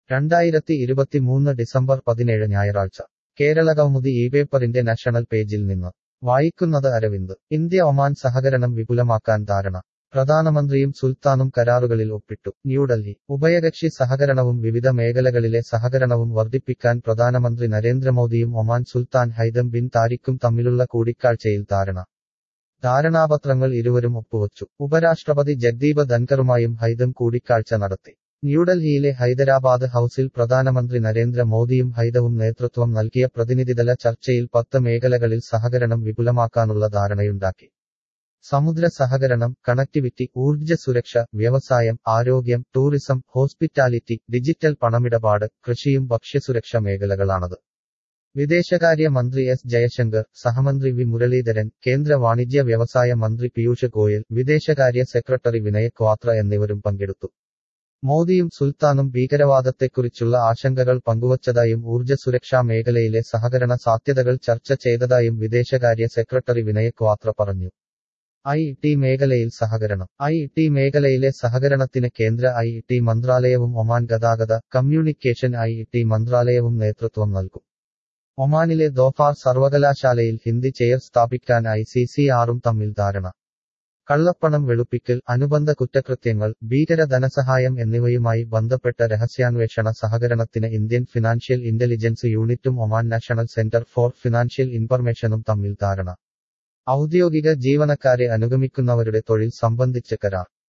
രണ്ടായിരത്തി ഇരുപത്തിമൂന്ന് ഡിസംബർ പതിനേഴ് ഞായറാഴ്ച കേരളകൗമുദി ഈ പേപ്പറിന്റെ നാഷണൽ പേജിൽ നിന്ന് വായിക്കുന്നത് അരവിന്ദ് ഇന്ത്യ ഒമാൻ സഹകരണം വിപുലമാക്കാൻ ധാരണ പ്രധാനമന്ത്രിയും സുൽത്താനും കരാറുകളിൽ ഒപ്പിട്ടു ന്യൂഡൽഹി ഉഭയകക്ഷി സഹകരണവും വിവിധ മേഖലകളിലെ സഹകരണവും വർദ്ധിപ്പിക്കാൻ പ്രധാനമന്ത്രി നരേന്ദ്രമോദിയും ഒമാൻ സുൽത്താൻ ഹൈതം ബിൻ താരിഖും തമ്മിലുള്ള കൂടിക്കാഴ്ചയിൽ ധാരണ ധാരണാപത്രങ്ങൾ ഇരുവരും ഒപ്പുവച്ചു ഉപരാഷ്ട്രപതി ജഗ്ദീപ് ധൻകറുമായും ഹൈതം കൂടിക്കാഴ്ച നടത്തി ന്യൂഡൽഹിയിലെ ഹൈദരാബാദ് ഹൌസിൽ പ്രധാനമന്ത്രി നരേന്ദ്ര മോദിയും ഹൈദവും നേതൃത്വം നൽകിയ പ്രതിനിധിതല ചർച്ചയിൽ പത്ത് മേഖലകളിൽ സഹകരണം വിപുലമാക്കാനുള്ള ധാരണയുണ്ടാക്കി സമുദ്ര സഹകരണം കണക്ടിവിറ്റി ഊർജ്ജ സുരക്ഷ വ്യവസായം ആരോഗ്യം ടൂറിസം ഹോസ്പിറ്റാലിറ്റി ഡിജിറ്റൽ പണമിടപാട് കൃഷിയും ഭക്ഷ്യസുരക്ഷ മേഖലകളാണത് വിദേശകാര്യ മന്ത്രി എസ് ജയശങ്കർ സഹമന്ത്രി വി മുരളീധരൻ കേന്ദ്ര വാണിജ്യ വ്യവസായ മന്ത്രി പീയൂഷ് ഗോയൽ വിദേശകാര്യ സെക്രട്ടറി വിനയ് ക്വാത്ര എന്നിവരും പങ്കെടുത്തു മോദിയും സുൽത്താനും ഭീകരവാദത്തെക്കുറിച്ചുള്ള ആശങ്കകൾ പങ്കുവച്ചതായും ഊർജ്ജ സുരക്ഷാ മേഖലയിലെ സഹകരണ സാധ്യതകൾ ചർച്ച ചെയ്തതായും വിദേശകാര്യ സെക്രട്ടറി വിനയ് ക്വാത്ര പറഞ്ഞു ഐ ടി മേഖലയിൽ സഹകരണം ഐ ടി മേഖലയിലെ സഹകരണത്തിന് കേന്ദ്ര ഐ ടി മന്ത്രാലയവും ഒമാൻ ഗതാഗത കമ്മ്യൂണിക്കേഷൻ ഐ ടി മന്ത്രാലയവും നേതൃത്വം നൽകും ഒമാനിലെ ദോഫാർ സർവകലാശാലയിൽ ഹിന്ദി ചെയർ സ്ഥാപിക്കാൻ ഐ സി സി ആറും തമ്മിൽ ധാരണ കള്ളപ്പണം വെളുപ്പിക്കൽ അനുബന്ധ കുറ്റകൃത്യങ്ങൾ ഭീകര ധനസഹായം എന്നിവയുമായി ബന്ധപ്പെട്ട രഹസ്യാന്വേഷണ സഹകരണത്തിന് ഇന്ത്യൻ ഫിനാൻഷ്യൽ ഇന്റലിജൻസ് യൂണിറ്റും Oman national centre for financial ഇൻഫർമേഷനും തമ്മിൽ ധാരണ ഔദ്യോഗിക ജീവനക്കാരെ അനുഗമിക്കുന്നവരുടെ തൊഴിൽ സംബന്ധിച്ച കരാർ